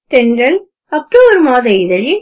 தென்றல் அக்டோபர் மாத இதழில்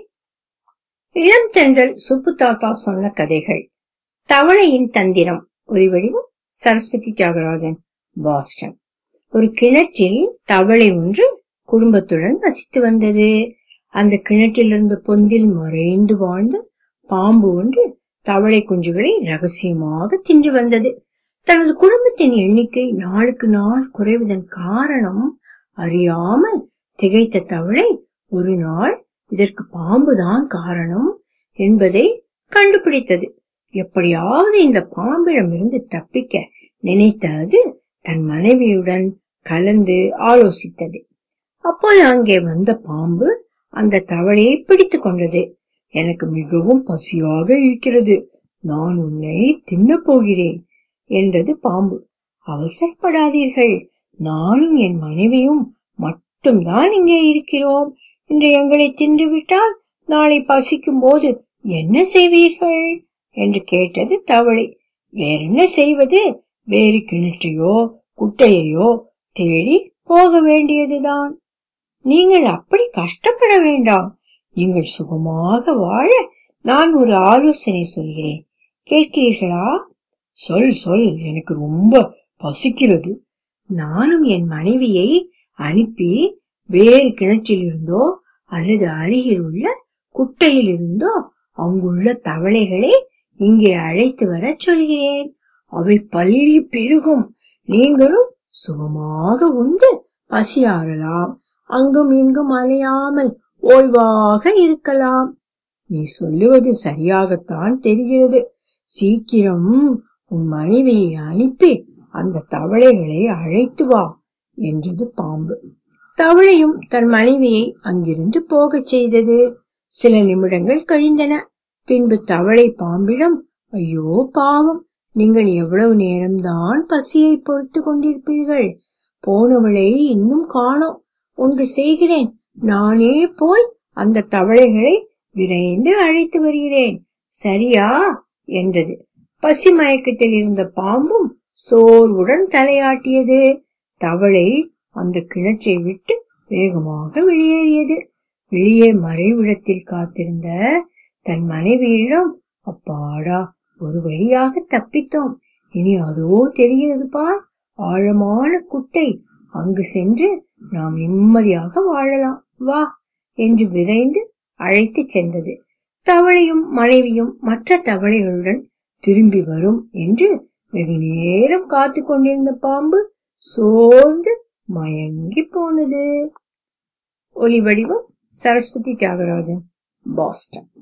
இளம் தென்றல் சுப்பு தாத்தா சொன்ன கதைகள் தவளையின் தந்திரம் ஒலிவடிவம் சரஸ்வதி தியாகராஜன் பாஸ்டன் ஒரு கிணற்றில் தவளை ஒன்று குடும்பத்துடன் வசித்து வந்தது அந்த கிணற்றிலிருந்து பொந்தில் மறைந்து வாழ்ந்த பாம்பு ஒன்று தவளை குஞ்சுகளை ரகசியமாக தின்று வந்தது தனது குடும்பத்தின் எண்ணிக்கை நாளுக்கு நாள் குறைவதன் காரணம் அறியாமல் திகைத்த தவளை ஒரு நாள் இதற்கு பாம்புதான் காரணம் என்பதை கண்டுபிடித்தது எப்படியாவது இந்த பாம்பிடமிருந்து தப்பிக்க நினைத்த அது தன் மனைவியுடன் கலந்து ஆலோசித்தது அப்போது அங்கே வந்த பாம்பு அந்த தவளையை பிடித்துக் கொண்டது எனக்கு மிகவும் பசியாக இருக்கிறது நான் உன்னை தின்னப் போகிறேன் என்றது பாம்பு அவசரப்படாதீர்கள் நானும் என் மனைவியும் மட்டும்தான் இங்கே இருக்கிறோம் இன்று எங்களை தின்றுவிட்டால் நாளை பசிக்கும் போது என்ன செய்வீர்கள் என்று கேட்டது தவளை வேறென்ன செய்வது வேறு கிணற்றையோ குட்டையையோ தேடி போக வேண்டியதுதான் நீங்கள் அப்படி கஷ்டப்பட வேண்டாம் நீங்கள் சுகமாக வாழ நான் ஒரு ஆலோசனை சொல்கிறேன் கேட்கிறீர்களா சொல் சொல் எனக்கு ரொம்ப பசிக்கிறது நானும் என் மனைவியை அனுப்பி வேறு கிணற்றிலிருந்தோ அல்லது அருகில் உள்ள குட்டையில் இருந்தோ அங்குள்ள தவளைகளை இங்கே அழைத்து வர சொல்கிறேன் அவை பள்ளி பெருகும் நீங்களும் சுகமாக உண்டு பசியாறலாம் அங்கும் இங்கும் அலையாமல் ஓய்வாக இருக்கலாம் நீ சொல்லுவது சரியாகத்தான் தெரிகிறது சீக்கிரம் உன் மனைவியை அனுப்பி அந்த தவளைகளை அழைத்து வா என்றது பாம்பு தவளையும் தன் மனைவியை அங்கிருந்து போகச் செய்தது சில நிமிடங்கள் கழிந்தன பின்பு தவளை பாம்பிடம் ஐயோ பாவம் நீங்கள் எவ்வளவு நேரம்தான் பசியை பொறுத்து கொண்டிருப்பீர்கள் போனவளை இன்னும் காணோம் ஒன்று செய்கிறேன் நானே போய் அந்த தவளைகளை விரைந்து அழைத்து வருகிறேன் சரியா என்றது பசி மயக்கத்தில் இருந்த பாம்பும் சோர்வுடன் தலையாட்டியது தவளை அந்த கிணற்றை விட்டு வேகமாக வெளியேறியது வெளியே மறைவிடத்தில் காத்திருந்த தன் மனைவியிடம் அப்பாடா ஒரு வழியாக தப்பித்தோம் இனி அதோ தெரிகிறது பார் ஆழமான குட்டை அங்கு சென்று நாம் நிம்மதியாக வாழலாம் வா என்று விரைந்து அழைத்து சென்றது தவளையும் மனைவியும் மற்ற தவளைகளுடன் திரும்பி வரும் என்று வெகு நேரம் காத்து கொண்டிருந்த பாம்பு சோர்ந்து மயங்கி போனது ஒலி வடிவம் சரஸ்வதி தியாகராஜன் பாஸ்டன்